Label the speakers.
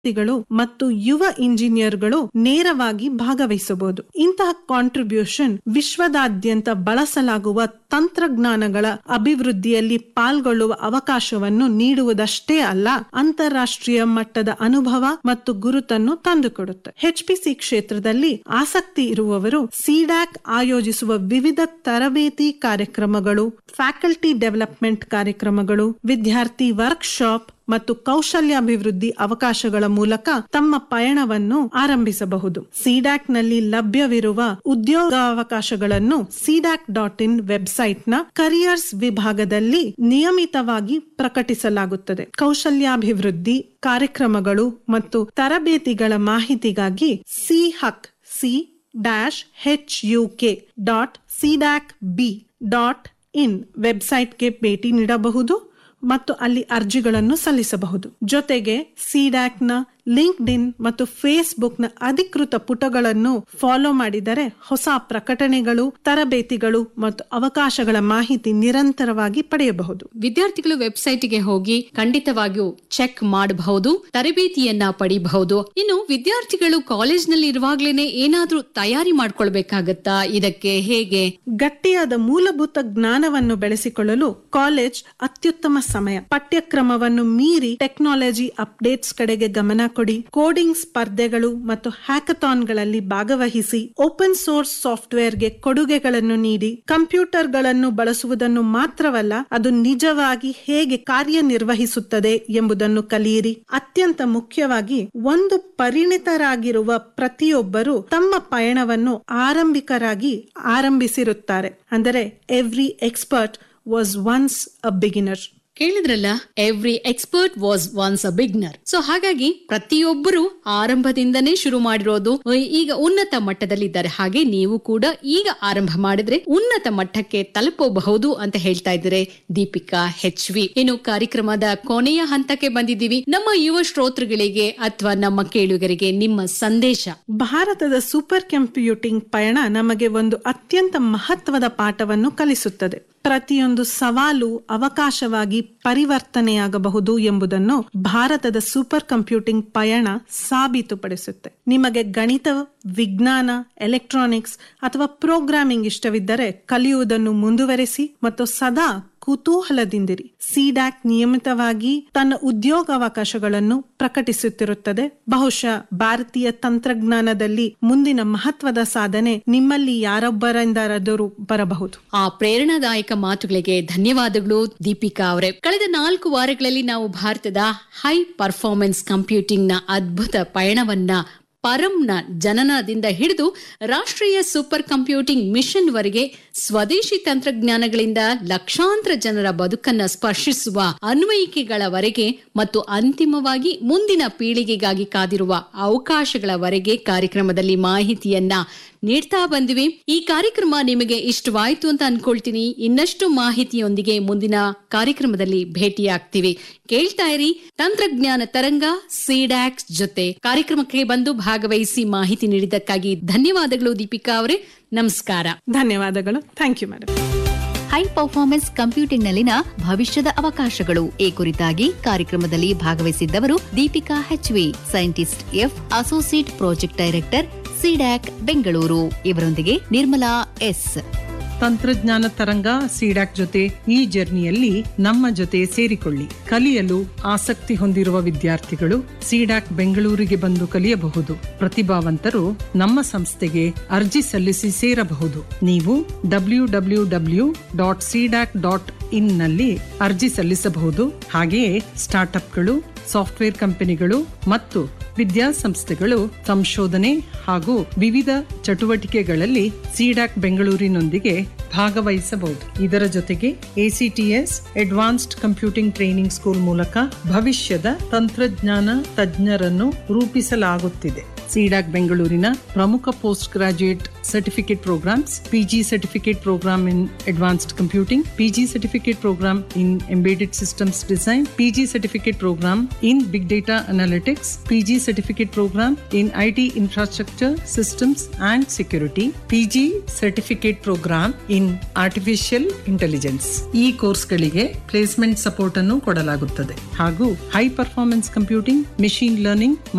Speaker 1: ವಿದ್ಯಾರ್ಥಿಗಳು ಮತ್ತು ಯುವ ಇಂಜಿನಿಯರ್ಗಳು ನೇರವಾಗಿ ಭಾಗವಹಿಸಬಹುದು ಇಂತಹ ಕಾಂಟ್ರಿಬ್ಯೂಷನ್ ವಿಶ್ವದಾದ್ಯಂತ ಬಳಸಲಾಗುವ ತಂತ್ರಜ್ಞಾನಗಳ ಅಭಿವೃದ್ಧಿಯಲ್ಲಿ ಪಾಲ್ಗೊಳ್ಳುವ ಅವಕಾಶವನ್ನು ನೀಡುವುದಷ್ಟೇ ಅಲ್ಲ ಅಂತಾರಾಷ್ಟ್ರೀಯ ಮಟ್ಟದ ಅನುಭವ ಮತ್ತು ಗುರುತನ್ನು ತಂದುಕೊಡುತ್ತೆ ಎಚ್ಪಿಸಿ ಕ್ಷೇತ್ರದಲ್ಲಿ ಆಸಕ್ತಿ ಇರುವವರು ಸಿಡ್ಯಾಕ್ ಆಯೋಜಿಸುವ ವಿವಿಧ ತರಬೇತಿ ಕಾರ್ಯಕ್ರಮಗಳು ಫ್ಯಾಕಲ್ಟಿ ಡೆವಲಪ್ಮೆಂಟ್ ಕಾರ್ಯಕ್ರಮಗಳು ವಿದ್ಯಾರ್ಥಿ ವರ್ಕ್ಶಾಪ್ ಮತ್ತು ಕೌಶಲ್ಯಾಭಿವೃದ್ಧಿ ಅವಕಾಶಗಳ ಮೂಲಕ ತಮ್ಮ ಪಯಣವನ್ನು ಆರಂಭಿಸಬಹುದು ಸಿಡ್ಯಾಕ್ ನಲ್ಲಿ ಲಭ್ಯವಿರುವ ಉದ್ಯೋಗಾವಕಾಶಗಳನ್ನು ಸಿಡ್ಯಾಕ್ ಡಾಟ್ ಇನ್ ವೆಬ್ಸೈಟ್ ನ ಕರಿಯರ್ಸ್ ವಿಭಾಗದಲ್ಲಿ ನಿಯಮಿತವಾಗಿ ಪ್ರಕಟಿಸಲಾಗುತ್ತದೆ ಕೌಶಲ್ಯಾಭಿವೃದ್ಧಿ ಕಾರ್ಯಕ್ರಮಗಳು ಮತ್ತು ತರಬೇತಿಗಳ ಮಾಹಿತಿಗಾಗಿ ಸಿ ಹಕ್ C dash H U K dot CDAC B dot in ವೆಬ್ಸೈಟ್ಗೆ ಭೇಟಿ ನೀಡಬಹುದು ಮತ್ತು ಅಲ್ಲಿ ಅರ್ಜಿಗಳನ್ನು ಸಲ್ಲಿಸಬಹುದು ಜೊತೆಗೆ ಸಿಡ್ಯಾಕ್ನ ಲಿಂಕ್ಡ್ ಇನ್ ಮತ್ತು ಫೇಸ್ಬುಕ್ ನ ಅಧಿಕೃತ ಪುಟಗಳನ್ನು ಫಾಲೋ ಮಾಡಿದರೆ ಹೊಸ ಪ್ರಕಟಣೆಗಳು ತರಬೇತಿಗಳು ಮತ್ತು ಅವಕಾಶಗಳ ಮಾಹಿತಿ ನಿರಂತರವಾಗಿ ಪಡೆಯಬಹುದು
Speaker 2: ವಿದ್ಯಾರ್ಥಿಗಳು ವೆಬ್ಸೈಟ್ಗೆ ಹೋಗಿ ಖಂಡಿತವಾಗಿಯೂ ಚೆಕ್ ಮಾಡಬಹುದು ತರಬೇತಿಯನ್ನ ಪಡಿಬಹುದು ಇನ್ನು ವಿದ್ಯಾರ್ಥಿಗಳು ಕಾಲೇಜ್ನಲ್ಲಿ ಇರುವಾಗ್ಲೇನೆ ಏನಾದ್ರೂ ತಯಾರಿ ಮಾಡ್ಕೊಳ್ಬೇಕಾಗತ್ತಾ ಇದಕ್ಕೆ ಹೇಗೆ
Speaker 1: ಗಟ್ಟಿಯಾದ ಮೂಲಭೂತ ಜ್ಞಾನವನ್ನು ಬೆಳೆಸಿಕೊಳ್ಳಲು ಕಾಲೇಜ್ ಅತ್ಯುತ್ತಮ ಸಮಯ ಪಠ್ಯಕ್ರಮವನ್ನು ಮೀರಿ ಟೆಕ್ನಾಲಜಿ ಅಪ್ಡೇಟ್ಸ್ ಕಡೆಗೆ ಗಮನ ಕೊಡಿ ಕೋಡಿಂಗ್ ಸ್ಪರ್ಧೆಗಳು ಮತ್ತು ಹ್ಯಾಕಥಾನ್ಗಳಲ್ಲಿ ಭಾಗವಹಿಸಿ ಓಪನ್ ಸೋರ್ಸ್ ಸಾಫ್ಟ್ವೇರ್ಗೆ ಕೊಡುಗೆಗಳನ್ನು ನೀಡಿ ಕಂಪ್ಯೂಟರ್ಗಳನ್ನು ಬಳಸುವುದನ್ನು ಮಾತ್ರವಲ್ಲ ಅದು ನಿಜವಾಗಿ ಹೇಗೆ ಕಾರ್ಯನಿರ್ವಹಿಸುತ್ತದೆ ಎಂಬುದನ್ನು ಕಲಿಯಿರಿ ಅತ್ಯಂತ ಮುಖ್ಯವಾಗಿ ಒಂದು ಪರಿಣಿತರಾಗಿರುವ ಪ್ರತಿಯೊಬ್ಬರು ತಮ್ಮ ಪಯಣವನ್ನು ಆರಂಭಿಕರಾಗಿ ಆರಂಭಿಸಿರುತ್ತಾರೆ ಅಂದರೆ every expert was once a beginner
Speaker 2: ಕೇಳಿದ್ರಲ್ಲ every expert was once a beginner so ಹಾಗಾಗಿ ಪ್ರತಿಯೊಬ್ಬರು ಆರಂಭದಿಂದನೇ ಶುರು ಮಾಡಿರೋದು ಈಗ ಉನ್ನತ ಮಟ್ಟದಲ್ಲಿದ್ದಾರೆ ಹಾಗೆ ನೀವು ಕೂಡ ಈಗ ಆರಂಭ ಮಾಡಿದ್ರೆ ಉನ್ನತ ಮಟ್ಟಕ್ಕೆ ತಲುಪಬಹುದು ಅಂತ ಹೇಳ್ತಾ ಇದ್ದಾರೆ ದೀಪಿಕಾ ಹೆಚ್ ವಿ ಇನ್ನು ಕಾರ್ಯಕ್ರಮದ ಕೊನೆಯ ಹಂತಕ್ಕೆ ಬಂದಿದ್ದೀವಿ ನಮ್ಮ ಯುವ ಶ್ರೋತೃಗಳಿಗೆ ಅಥವಾ ನಮ್ಮ ಕೇಳುಗರಿಗೆ ನಿಮ್ಮ ಸಂದೇಶ
Speaker 1: ಭಾರತದ ಸೂಪರ್ ಕಂಪ್ಯೂಟಿಂಗ್ ಪಯಣ ನಮಗೆ ಒಂದು ಅತ್ಯಂತ ಮಹತ್ವದ ಪಾಠವನ್ನು ಕಲಿಸುತ್ತದೆ ಪ್ರತಿಯೊಂದು ಸವಾಲು ಅವಕಾಶವಾಗಿ ಪರಿವರ್ತನೆಯಾಗಬಹುದು ಎಂಬುದನ್ನು ಭಾರತದ ಸೂಪರ್ ಕಂಪ್ಯೂಟಿಂಗ್ ಪಯಣ ಸಾಬೀತುಪಡಿಸುತ್ತೆ ನಿಮಗೆ ಗಣಿತ ವಿಜ್ಞಾನ ಎಲೆಕ್ಟ್ರಾನಿಕ್ಸ್ ಅಥವಾ ಪ್ರೋಗ್ರಾಮಿಂಗ್ ಇಷ್ಟವಿದ್ದರೆ ಕಲಿಯುವುದನ್ನು ಮುಂದುವರೆಸಿ ಮತ್ತು ಸದಾ ಕುತೂಹಲದಿಂದಿರಿ ಸಿಡ್ಯಾಕ್ ನಿಯಮಿತವಾಗಿ ತನ್ನ ಉದ್ಯೋಗಾವಕಾಶಗಳನ್ನು ಪ್ರಕಟಿಸುತ್ತಿರುತ್ತದೆ ಬಹುಶಃ ಭಾರತೀಯ ತಂತ್ರಜ್ಞಾನದಲ್ಲಿ ಮುಂದಿನ ಮಹತ್ವದ ಸಾಧನೆ ನಿಮ್ಮಲ್ಲಿ ಯಾರೊಬ್ಬರಿಂದಾದರೂ ಬರಬಹುದು
Speaker 2: ಆ ಪ್ರೇರಣಾದಾಯಕ ಮಾತುಗಳಿಗೆ ಧನ್ಯವಾದಗಳು ದೀಪಿಕಾ ಅವರೇ ಕಳೆದ ನಾಲ್ಕು ವಾರಗಳಲ್ಲಿ ನಾವು ಭಾರತದ ಹೈ ಪರ್ಫಾರ್ಮೆನ್ಸ್ ಕಂಪ್ಯೂಟಿಂಗ್ ನ ಅದ್ಭುತ ಪಯಣವನ್ನ ಪರಂನ ಜನನದಿಂದ ಹಿಡಿದು ರಾಷ್ಟ್ರೀಯ ಸೂಪರ್ ಕಂಪ್ಯೂಟಿಂಗ್ ಮಿಷನ್ ವರೆಗೆ ಸ್ವದೇಶಿ ತಂತ್ರಜ್ಞಾನಗಳಿಂದ ಲಕ್ಷಾಂತರ ಜನರ ಬದುಕನ್ನ ಸ್ಪರ್ಶಿಸುವ ಅನ್ವಯಿಕೆಗಳವರೆಗೆ ಮತ್ತು ಅಂತಿಮವಾಗಿ ಮುಂದಿನ ಪೀಳಿಗೆಗಾಗಿ ಕಾದಿರುವ ಅವಕಾಶಗಳವರೆಗೆ ಕಾರ್ಯಕ್ರಮದಲ್ಲಿ ಮಾಹಿತಿಯನ್ನ ನೀಡ್ತಾ ಬಂದಿವಿ ಈ ಕಾರ್ಯಕ್ರಮ ನಿಮಗೆ ಇಷ್ಟವಾಯ್ತು ಅಂತ ಅನ್ಕೊಳ್ತೀನಿ ಇನ್ನಷ್ಟು ಮಾಹಿತಿಯೊಂದಿಗೆ ಮುಂದಿನ ಕಾರ್ಯಕ್ರಮದಲ್ಲಿ ಭೇಟಿಯಾಗ್ತೀವಿ ಕೇಳ್ತಾ ಇರಿ ತಂತ್ರಜ್ಞಾನ ತರಂಗ ಸಿಡ್ಯಾಕ್ಸ್ ಜೊತೆ ಕಾರ್ಯಕ್ರಮಕ್ಕೆ ಬಂದು ಭಾಗವಹಿಸಿ ಮಾಹಿತಿ ನೀಡಿದ್ದಕ್ಕಾಗಿ ಧನ್ಯವಾದಗಳು ದೀಪಿಕಾ ಅವರೇ ನಮಸ್ಕಾರ
Speaker 1: ಧನ್ಯವಾದಗಳು thank you madam
Speaker 3: high performance ಕಂಪ್ಯೂಟಿಂಗ್ನಲ್ಲಿನ ಭವಿಷ್ಯದ ಅವಕಾಶಗಳು ಈ ಕುರಿತಾಗಿ ಕಾರ್ಯಕ್ರಮದಲ್ಲಿ ಭಾಗವಹಿಸಿದ್ದವರು Deepika HV scientist F associate project director CDAC Bengaluru ಇವರೊಂದಿಗೆ ನಿರ್ಮಲಾ ಎಸ್
Speaker 4: ತಂತ್ರಜ್ಞಾನ ತರಂಗ ಸಿಡಾಕ್ ಜೊತೆ ಈ ಜರ್ನಿಯಲ್ಲಿ ನಮ್ಮ ಜೊತೆ ಸೇರಿಕೊಳ್ಳಿ ಕಲಿಯಲು ಆಸಕ್ತಿ ಹೊಂದಿರುವ ವಿದ್ಯಾರ್ಥಿಗಳು ಸಿಡಾಕ್ ಬೆಂಗಳೂರಿಗೆ ಬಂದು ಕಲಿಯಬಹುದು ಪ್ರತಿಭಾವಂತರು ನಮ್ಮ ಸಂಸ್ಥೆಗೆ ಅರ್ಜಿ ಸಲ್ಲಿಸಿ ಸೇರಬಹುದು ನೀವು W W W dot CDAC dot in ನಲ್ಲಿ ಅರ್ಜಿ ಸಲ್ಲಿಸಬಹುದು ಹಾಗೆಯೇ ಸ್ಟಾರ್ಟ್ಅಪ್ಗಳು ಸಾಫ್ಟ್ವೇರ್ ಕಂಪನಿಗಳು ಮತ್ತು ವಿದ್ಯಾಸಂಸ್ಥೆಗಳು ಸಂಶೋಧನೆ ಹಾಗೂ ವಿವಿಧ ಚಟುವಟಿಕೆಗಳಲ್ಲಿ ಸಿಡಾಕ್ ಬೆಂಗಳೂರಿನೊಂದಿಗೆ ಭಾಗವಹಿಸಬಹುದು ಇದರ ಜೊತೆಗೆ ACTS advanced computing training school ಮೂಲಕ ಭವಿಷ್ಯದ ತಂತ್ರಜ್ಞಾನ ತಜ್ಞರನ್ನು ರೂಪಿಸಲಾಗುತ್ತಿದೆ ಸಿಡಾಕ್ ಬೆಂಗಳೂರಿನ ಪ್ರಮುಖ post graduate certificate programmes PG certificate programme in advanced computing PG certificate programme in embedded systems design PG certificate programme in big data analytics PG certificate programme in IT infrastructure systems and security PG certificate programme in artificial intelligence ಈ ಕೋರ್ಸ್ಗಳಿಗೆ placement support ಅನ್ನು ಕೊಡಲಾಗುತ್ತದೆ ಹಾಗೂ high performance computing machine learning